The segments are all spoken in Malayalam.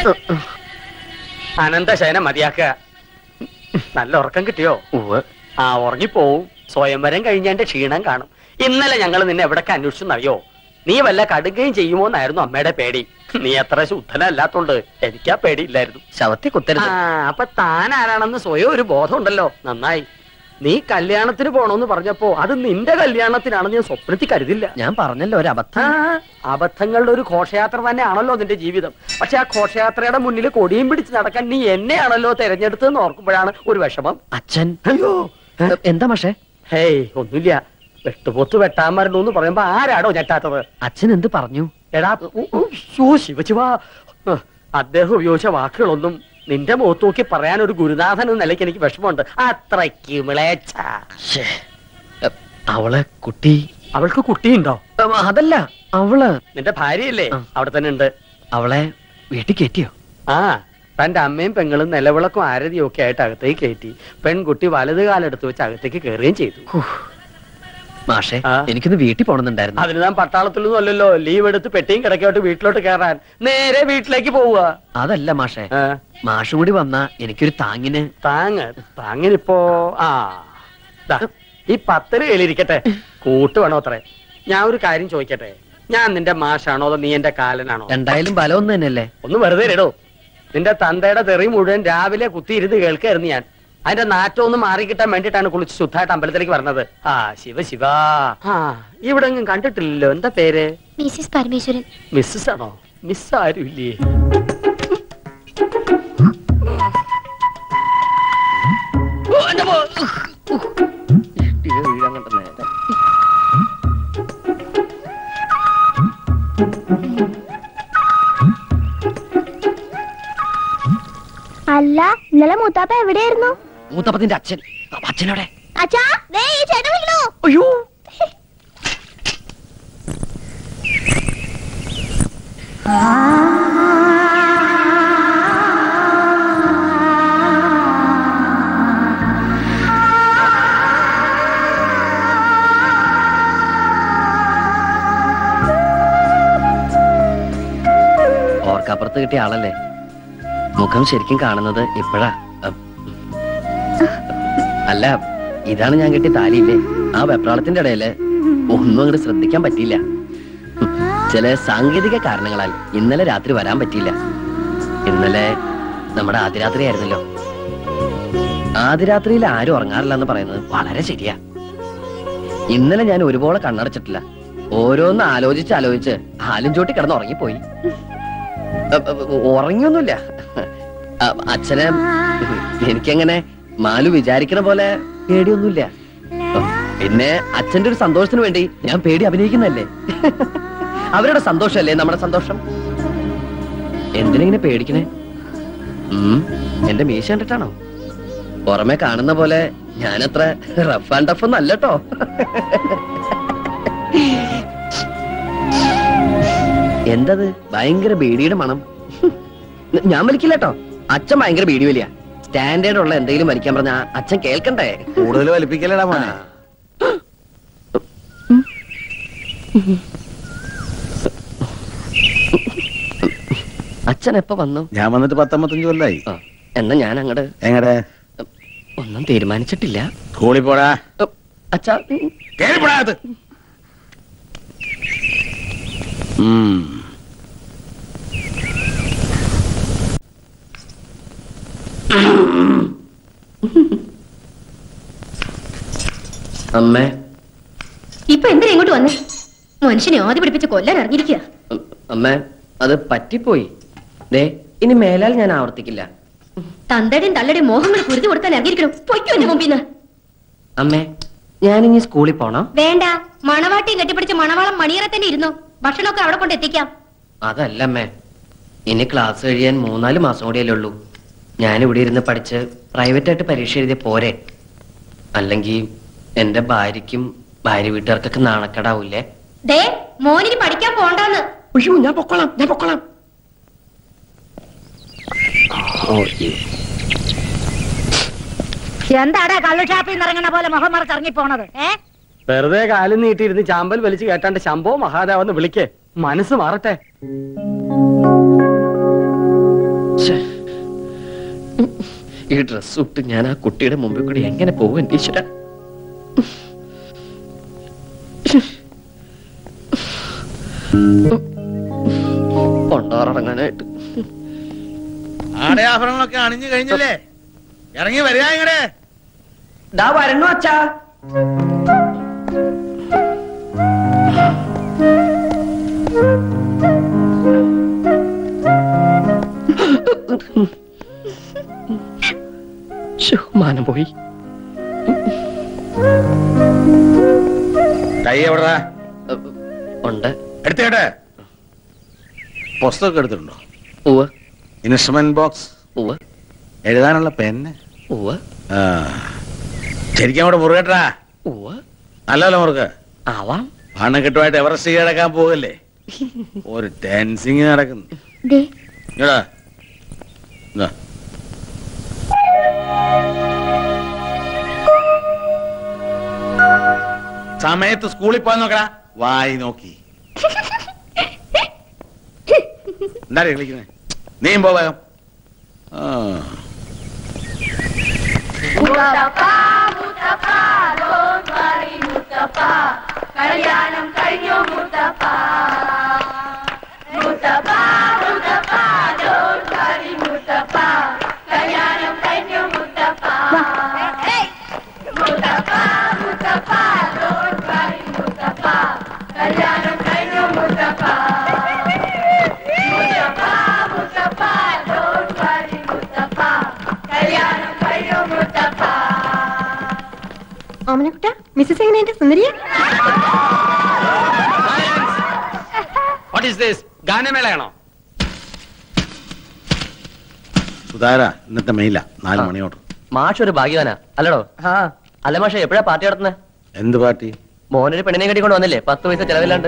അനന്തശയനം മതിയാക്കുക നല്ല ഉറക്കം കിട്ടിയോ ആ ഉറങ്ങിപ്പോവും സ്വയംവരം കഴിഞ്ഞതിന്റെ ക്ഷീണം കാണും ഇന്നലെ ഞങ്ങൾ നിന്നെ എവിടൊക്കെ അന്വേഷിച്ചെന്നറിയോ നീ വല്ല കടുകയും ചെയ്യുമോ എന്നായിരുന്നു അമ്മയുടെ പേടി നീ അത്ര ശുദ്ധനല്ലാത്തോണ്ട് എനിക്കാ പേടിയില്ലായിരുന്നു ശവത്തെ കുത്തരുത് ആ അപ്പൊ താൻ ആരാണെന്ന് സ്വയം ഒരു ബോധം ഉണ്ടല്ലോ നന്നായി നീ കല്യാണത്തിന് പോണോന്ന് പറഞ്ഞപ്പോ അത് നിന്റെ കല്യാണത്തിനാണെന്ന് ഞാൻ സ്വപ്നത്തിൽ കരുതില്ല ഞാൻ പറഞ്ഞല്ലോ ഒരു ആ, അബദ്ധം അബദ്ധങ്ങളുടെ ഒരു ഘോഷയാത്ര തന്നെയാണല്ലോ നിന്റെ ജീവിതം പക്ഷെ ആ ഘോഷയാത്രയുടെ മുന്നിൽ കൊടിയും പിടിച്ച് നടക്കാൻ നീ എന്നെയാണല്ലോ തെരഞ്ഞെടുത്തതെന്ന് ഓർക്കുമ്പോഴാണ് ഒരു വിഷമം അച്ഛൻ അയ്യോ എ, എന്താ മാഷേ ഹേയ് ഒന്നുമില്ല വെട്ടുപോത്ത് വെട്ടാൻ വരണു എന്ന് പറയുമ്പോ ആരാടോ ഞെട്ടാത്തത് അച്ഛൻ എന്ത് പറഞ്ഞു എടാ ഉ, ഉ, ശോ, ശിവശിവ ഹ്, അദ്ദേഹം ഉപയോഗിച്ച വാക്കുകളൊന്നും നിന്റെ മുഖത്ത് നോക്കി പറയാൻ ഒരു ഗുരുനാഥൻ എന്ന നിലയ്ക്ക് എനിക്ക് വിഷമമുണ്ട് അത്രയ്ക്ക് മിളേച്ച ശ്ശേ. എ, അവളെ കുട്ടി അവൾക്ക് കുട്ടിയുണ്ടോ എ, അതല്ല അവള് നിന്റെ ഭാര്യയല്ലേ ആ. അവിടെ തന്നെ ഉണ്ട് അവളെ വീട്ടിൽ കയറ്റിയോ ആ തന്റെ അമ്മയും പെങ്ങളും നിലവിളക്കും ആരതിയും ഒക്കെ ആയിട്ട് അകത്തേക്ക് കയറ്റി പെൺകുട്ടി വലത് കാലെടുത്ത് വെച്ച് അകത്തേക്ക് കയറുകയും ചെയ്തു മാഷേ ആ. എനിക്കൊന്ന് വീട്ടിൽ പോണെന്നുണ്ടായിരുന്നു അതിന് താൻ പട്ടാളത്തിലൊന്നും അല്ലല്ലോ ലീവ് എടുത്ത് പെട്ടിയും കിടക്കോട്ട് വീട്ടിലോട്ട് കയറാൻ നേരെ വീട്ടിലേക്ക് പോവുക അതല്ല മാഷേ ആ, മാഷും കൂടി വന്നാ എനിക്കൊരു താങ്ങിന് താങ്ങ് താങ്ങിനിപ്പോ ആ ദാ, ഈ പത്തര കയ്യിലിരിക്കട്ടെ കൂട്ട് വേണോ അത്രേ ഞാൻ ഒരു കാര്യം ചോദിക്കട്ടെ ഞാൻ നിന്റെ മാഷാണോ അതോ നീ എന്റെ കാലനാണോ രണ്ടായാലും ബലം ഒന്ന് തന്നെയല്ലേ ഒന്ന് വെറുതെ ഇടോ നിന്റെ തന്തയുടെ തെറി മുഴുവൻ രാവിലെ കുത്തിയിരുന്ന് കേൾക്കായിരുന്നു ഞാൻ അതിന്റെ നാറ്റം ഒന്ന് മാറിക്കിട്ടാൻ വേണ്ടിയിട്ടാണ് കുളിച്ച് ശുദ്ധമായിട്ട് അമ്പലത്തിലേക്ക് പറഞ്ഞത് ആ ശിവ ശിവ ആ ഇവിടെ എങ്ങും കണ്ടിട്ടില്ലല്ലോ എന്താ പേര് മിസ്സിസ് പരമേശ്വരൻ മിസ്സസ് ആണോ മിസ് ആരും ഇല്ലേ അല്ല ഇന്നലെ മൂത്താപ്പ എവിടെയായിരുന്നു മൂത്തപ്പത്തിന്റെ അച്ഛൻ അച്ഛനോടെ അച്ഛാ ദേ ഈ ചേട്ടൻ വിളിക്കണു അയ്യോ ഓർക്കപ്പുറത്ത് കിട്ടിയ ആളല്ലേ മുഖം ശരിക്കും കാണുന്നത് ഇപ്പോഴാ അ- അല്ല ഇതാണ് ഞാൻ കിട്ടിയ താലിയില്ലേ ആ വെപ്രാളത്തിന്റെ ഇടയില് ഒന്നും അങ്ങോട്ട് ശ്രദ്ധിക്കാൻ പറ്റിയില്ല ഉം. ചില സാങ്കേതിക കാരണങ്ങളാൽ ഇന്നലെ രാത്രി വരാൻ പറ്റിയില്ല ഇന്നലെ നമ്മുടെ ആദ്യരാത്രി ആയിരുന്നല്ലോ ആദ്യരാത്രിയിൽ ആരും ഉറങ്ങാറില്ല എന്ന് പറയുന്നത് വളരെ ശരിയാ ഇന്നലെ ഞാൻ ഒരുപോലെ കണ്ണടച്ചിട്ടില്ല ഓരോന്ന് ആലോചിച്ച് ആലോചിച്ച് ആലും ചോട്ടി കിടന്ന് ഉറങ്ങിപ്പോയി അ- അ- ഉറങ്ങിയൊന്നുമില്ല അ- അച്ഛനെ എനിക്കങ്ങനെ മാലു വിചാരിക്കണ പോലെ പേടിയൊന്നുമില്ല പിന്നെ അച്ഛന്റെ ഒരു സന്തോഷത്തിന് വേണ്ടി ഞാൻ പേടി അഭിനയിക്കുന്നല്ലേ അവരുടെ സന്തോഷമല്ലേ നമ്മുടെ സന്തോഷം എന്തിനെങ്ങനെ പേടിക്കണേ ഉം, എന്റെ മീശ കണ്ടിട്ടാണോ പുറമെ കാണുന്ന പോലെ ഞാനത്ര റഫ് ആൻഡ് ടഫ് ഒന്നും അല്ലട്ടോ എന്തത് ഭയങ്കര ബീഡിയുടെ മണം ഞാൻ വലിക്കില്ല കേട്ടോ അച്ഛൻ ഭയങ്കര ബീഡി വലിയ സ്റ്റാൻഡേർഡ് ഉള്ള എന്തെങ്കിലും വലിക്കാൻ പറഞ്ഞ അച്ഛൻ കേൾക്കണ്ടേ കൂടുതൽ വലിപ്പിക്കലടാ മോനെ അച്ഛൻ എപ്പോ വന്നു ഞാൻ വന്നിട്ട് പത്തൊമ്പത്തഞ്ച് കൊല്ലായി ആ, എന്നാ ഞാൻ അങ്ങട് എങ്ങടെ ഒന്നും തീരുമാനിച്ചിട്ടില്ല സ്കൂളിൽ പോടാ ഉം, അച്ഛാ ഉം, കേറി പോടാ അത്. ഉം. അമ്മേ ഇപ്പൊ എന്തിനാ ഇങ്ങോട്ട് വന്നേ മനുഷ്യനെ ആദ്യ പിടിപ്പിച്ച് കൊല്ലാൻ ഇറങ്ങിയിരിക്കുക ഉം, അമ്മേ അത് പറ്റിപ്പോയി ദേ ഇനി മേലാൽ ഞാൻ ആവർത്തിക്കില്ല തന്തയുടെയും തള്ളയുടെയും മോഹങ്ങൾ കുരുതി കൊടുക്കാൻ ഇറങ്ങിയിരിക്കണം പൊയ്ക്കോ എന്റെ മുമ്പിന്ന് അമ്മേ ഞാനിനി സ്കൂളിൽ പോണം വേണ്ട മണവാട്ടിയും കെട്ടിപ്പിടിച്ച് മണവാളം മണിയറ തന്നെ ഇരുന്നു ഭക്ഷണമൊക്കെ അവിടെ കൊണ്ട് എത്തിക്കാം അതല്ല അമ്മേ ഇനി ക്ലാസ് കഴിയാൻ മൂന്നാല് മാസം കൂടിയല്ലേ ഉള്ളൂ ഞാനിവിടെ ഇരുന്ന് പഠിച്ച് പ്രൈവറ്റ് ആയിട്ട് പരീക്ഷ എഴുതിയ പോരെ അല്ലെങ്കിൽ എന്റെ ഭാര്യയ്ക്കും ഭാര്യ വീട്ടുകാർക്കൊക്കെ നാണക്കേടാവൂലേ ദേ മോനിനി പഠിക്കാൻ പോണ്ടാന്ന് അയ്യോ ഞാൻ പൊക്കോളാം ഞാൻ പൊക്കോളാം എന്താടാ കള്ളു ഷാപ്പിൽ നിന്ന് ഇറങ്ങണ പോലെ മുഖം മറച്ച് ഇറങ്ങി പോണത് ഏ വെറുതെ കാലും നീട്ടിയിരുന്ന് ചാമ്പൽ വലിച്ചു കേട്ടാണ്ട് ശംഭോ മഹാദേവെന്ന് വിളിക്കേ മനസ്സ് മാറട്ടെ ഈ ഡ്രസ് ഇട്ട് ഞാൻ ആ കുട്ടിയുടെ മുമ്പിൽ കൂടി എങ്ങനെ പോകും എന്റെ ഈശ്വര കൊണ്ടോറങ്ങാനായിട്ട് ആടയാഭരണങ്ങളൊക്കെ അണിഞ്ഞു കഴിഞ്ഞല്ലേ ഇറങ്ങി വരിക ഇങ്ങടെ ദാ വരണു അച്ഛാ ശ്ശോ, മാനം പോയി കൈ എവിടാ ഉണ്ട് എടുത്തേട്ടെ പുസ്തകമൊക്കെ എടുത്തിട്ടുണ്ടോ ഉവ്വ് ഇൻസ്ട്രുമെന്റ് ബോക്സ് ഉവ്വ് എഴുതാനുള്ള പെന്ന് ഉവ്വ് ആ ശരിക്കും അവിടെ മുറുകട്ടാ ഉവ്വ് നല്ലല്ലോ മുറുക്ക് ആവാം പണക്കെട്ടുമായിട്ട് എവറസ്റ്റ് കീഴടക്കാൻ പോകല്ലേ ഒരു ടെൻസിങ് നടക്കുന്നു ദേ ഇങ്ങടാ. ഇതാ. സമയത്ത് സ്കൂളിൽ പോകാൻ നോക്കടാ വായി നോക്കി എന്താ കളിക്കുന്നത് നീയും പോ വേഗം ആ ഓമനക്കുട്ട മിസ്സസ് എങ്ങനെയുണ്ട് സുന്ദരിയ വാട്ട് ഈസ് ദിസ് ഗാനമേളയാണോ സുധാര ഇന്നത്തെ മെയില നാല് ആ. മണിയോട്ട് മാഷ് ഒരു ഭാഗ്യവാനാ അല്ലടോ അല്ല മാഷ എപ്പോഴാ പാർട്ടി നടത്തുന്നത് എന്ത് പാർട്ടി മോനൊരു പെണ്ണിനെ കെട്ടിക്കൊണ്ട് വന്നില്ലേ പത്ത് പൈസ ചെലവില്ലാണ്ട്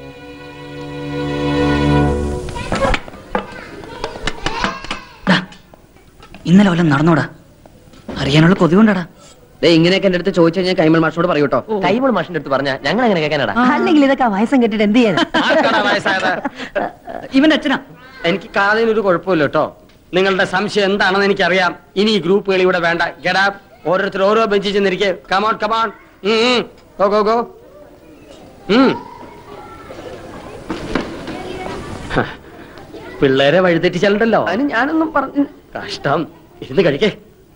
ഇന്നലെ വല്ലതും നടന്നോടാ അറിയാനുള്ള കൊതികൊണ്ടാടാ ദേ ഇങ്ങനെയൊക്കെ എന്റെ അടുത്ത് ചോദിച്ചു കഴിഞ്ഞാൽ കൈമൾ മാഷിനോട് പറയൂട്ടോ കൈമൾ മാഷിന്റെ അടുത്ത് പറഞ്ഞാ ഞങ്ങൾ എങ്ങനെ കേൾക്കാനടാ അല്ലെങ്കിൽ ഇതൊക്കെ വയസ്സം കെട്ടിട്ട് എന്ത് ചെയ്യാൻ ആർക്കാടാ വയസ്സായത് ഇവന്റെ അച്ഛനാ എനിക്ക് കാതിനൊരു കുഴപ്പമില്ല കേട്ടോ നിങ്ങളുടെ സംശയം എന്താണെന്ന് എനിക്കറിയാം ഇനി ഈ ഗ്രൂപ്പുകൾ ഇവിടെ വേണ്ട ഗെടാ ഓരോരുത്തർ ഓരോ ബെഞ്ചിൽ ചെന്നിരിക്കെ come on come on go go go പിള്ളേരെ വഴിതെറ്റിച്ചാലുണ്ടല്ലോ അതിന് ഞാനൊന്നും പറഞ്ഞു കഷ്ടം ഇരുന്ന് കഴിക്കേ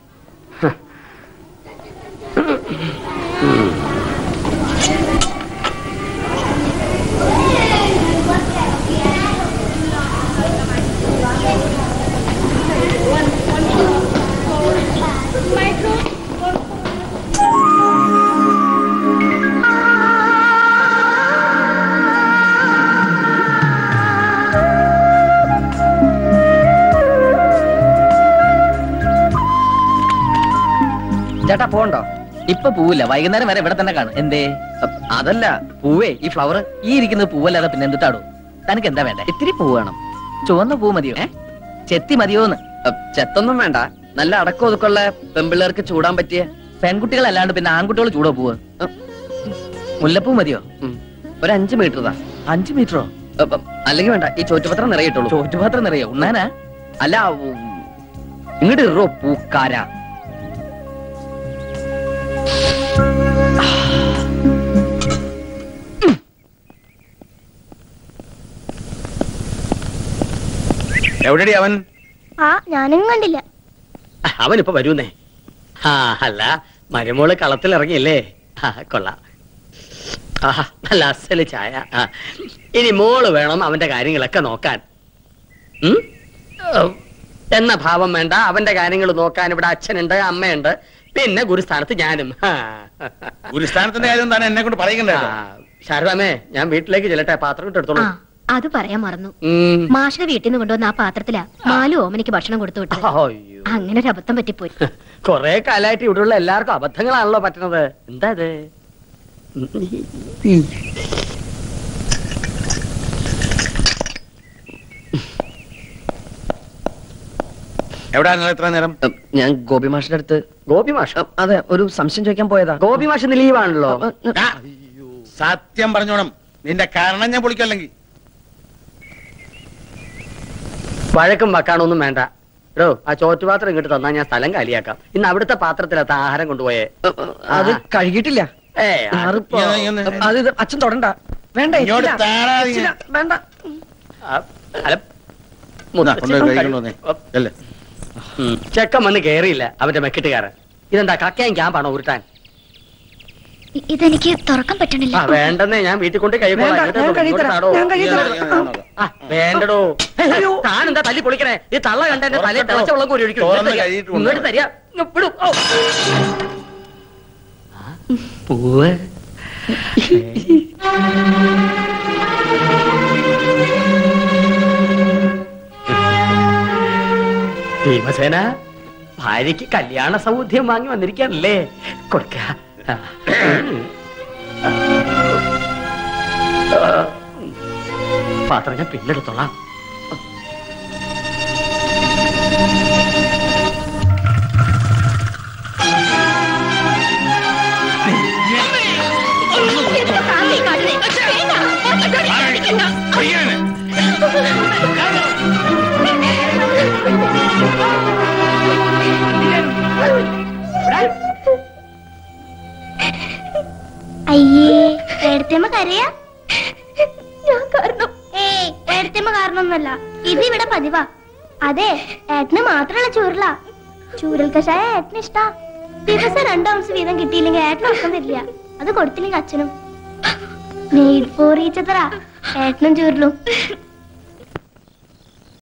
ചേട്ടാ പോണ്ടോ ഇപ്പൊ പൂവില്ല വൈകുന്നേരം വരെ ഇവിടെ തന്നെ കാണും എന്തേ അ- അതല്ല പൂവേ ഈ ഫ്ലവർ ഈ ഇരിക്കുന്നത് പൂവല്ലാതെ പിന്നെ എന്തിട്ടാടോ തനിക്ക് എന്താ വേണ്ടേ ഇത്തിരി പൂ വേണം ചുവന്ന പൂ മതിയോ ഏ ചെത്തി മതിയോന്ന് ചെത്തൊന്നും വേണ്ട നല്ല അടക്കം ഒതുക്കുള്ള പെമ്പിള്ളേർക്ക് ചൂടാൻ പറ്റിയ പെൺകുട്ടികളല്ലാണ്ട് പിന്നെ ആൺകുട്ടികൾ ചൂടോ പൂവ് ഉം. മുല്ലപ്പൂ മതിയോ ഒരു അഞ്ച് മീറ്റർ താ അഞ്ച് മീറ്ററോ അല്ലെങ്കിൽ വേണ്ട ഈ ചോറ്റുപത്രം നിറയിട്ടുള്ളൂ ചോറ്റുപാത്രം നിറയോ ഉണ്ണാനാ അല്ല ഉം, ഇങ്ങോട്ട് ഇറോ പൂക്കാരാ എവിടെടി അവൻ ആ ഞാനും കണ്ടില്ല അവനിപ്പോ വരൂന്നേ ആ അല്ല മരുമോള് കളത്തിൽ ഇറങ്ങിയല്ലേ ആ കൊള്ളാം ആ നല്ല അസല് ചായ ആ ഇനി മോള് വേണം അവന്റെ കാര്യങ്ങളൊക്കെ നോക്കാൻ ഉം? ഓ, എന്ന ഭാവം വേണ്ട അവന്റെ കാര്യങ്ങൾ നോക്കാൻ ഇവിടെ അച്ഛനുണ്ട് അമ്മയുണ്ട് പിന്നെ ഗുരുസ്ഥാനത്ത് ഞാനും ആ. ഗുരുസ്ഥാനത്തിന്റെ കാര്യം താൻ എന്നെ കൊണ്ട് പറയിക്കണ്ടേ ആ, ശാരദാമേ ഞാൻ വീട്ടിലേക്ക് ചെല്ലട്ടെ പാത്രം ഇട്ട് എടുത്തോളൂ ആ അത് പറയാൻ മറന്നു ഉം. മാഷിനെ വീട്ടിൽ നിന്ന് കൊണ്ടുവന്ന ആ പാത്രത്തിലാ മാലു ഓമനിക്ക് ഭക്ഷണം കൊടുത്തു വിട്ടത് അയ്യോ അങ്ങനെ ഒരു അബദ്ധം പറ്റിപ്പോയി കൊറേ കാലായിട്ട് ഇവിടെയുള്ള എല്ലാവർക്കും അബദ്ധങ്ങളാണല്ലോ പറ്റണത് എന്താ ഇത് എവിടാ നിങ്ങൾ എത്ര നേരം ഉം, ഞാൻ ഗോപി മാഷിന്റെ അടുത്ത് ഗോപി മാഷ ഉം, അതെ ഒരു സംശയം ചോദിക്കാൻ പോയതാ ഗോപി മാഷ് ഇന്ന് ലീവാണല്ലോ ഉം, ഉം, ആ, സത്യം പറഞ്ഞോണം നിന്റെ കാരണം ഞാൻ പൊളിക്കല്ലെങ്കിൽ വഴക്കും വക്കാണൊന്നും വേണ്ട എടോ ആ ചോറ്റുപാത്രം ഇങ്ങോട്ട് തന്നാ ഞാൻ സ്ഥലം കാലിയാക്കാം ഇന്ന് അവിടുത്തെ പാത്രത്തിലത്ത ആഹാരം കൊണ്ടുപോയേ അത് കഴുകിയിട്ടില്ല ഏ ആറിപ്പോ ഇങ്ങനെ, ഇങ്ങനെ. അത് ഇത് അച്ഛൻ തൊടണ്ട വേണ്ട ഇങ്ങോട്ട് ഇല്ല. താടാ നീ. ഇല്ല, വേണ്ട അല്ല ഇതാ, കൊണ്ടുപോയി കഴിക്കണം നീ. അല്ലേ ഉം. ചെക്കൻ വന്ന് കേറിയില്ല അവന്റെ മെക്കിട്ടുകാരൻ ഇതെന്താ കക്കയും ക്യാമ്പാണോ ഉരുട്ടാൻ ഇ- ഇതെനിക്ക് തുറക്കാൻ ആ പറ്റണില്ല വേണ്ടെന്നേ ഞാൻ വീട്ടിൽ കൊണ്ട് വേണ്ട, ഞാൻ കഴിത്തരാം, ഞാൻ കഴിത്തരാം. ആ വേണ്ടടോ അയ്യോ. താനെന്താ തല്ലി പൊളിക്കണേ ഈ തള്ള കണ്ട എന്റെ തലയിൽ തിളച്ച വെള്ളം കോരി ഒഴിക്കും തുറന്ന് ഇങ്ങോട്ട് തരിക. കഴിയിട്ട് ഇങ്ങോട്ട് തരിക ഇങ്ങ് വിടൂ. ഔ. ആ, പൂവ് ഭീമസേന ഭാര്യയ്ക്ക് കല്യാണ സൗദ്യം വാങ്ങി വന്നിരിക്കാനല്ലേ കൊടുക്ക ആ. പാത്രം ഞാൻ പിന്നെടുത്തോളാം അയ്യേ ഏടത്തേമ്മ കരയാ ഞാൻ കാരണം ഏയ് ഏടത്തേമ്മ കാരണമൊന്നുമല്ല ഇത് ഇവിടെ പതിവാ അതെ ഏട്ടന് മാത്രമുള്ള ചൂരല ചൂരൽ കഷായ ഏട്ടന് ഇഷ്ടാ ദിവസം രണ്ടു ഔൺസ് വീതം കിട്ടിയില്ലെങ്കിൽ ഏട്ടന് ഉറക്കം തരില്ല അത് കൊടുത്തില്ലെങ്കിൽ അച്ഛനും നെയ്പോറിച്ചത്ര ഏട്ടനും ചൂരലും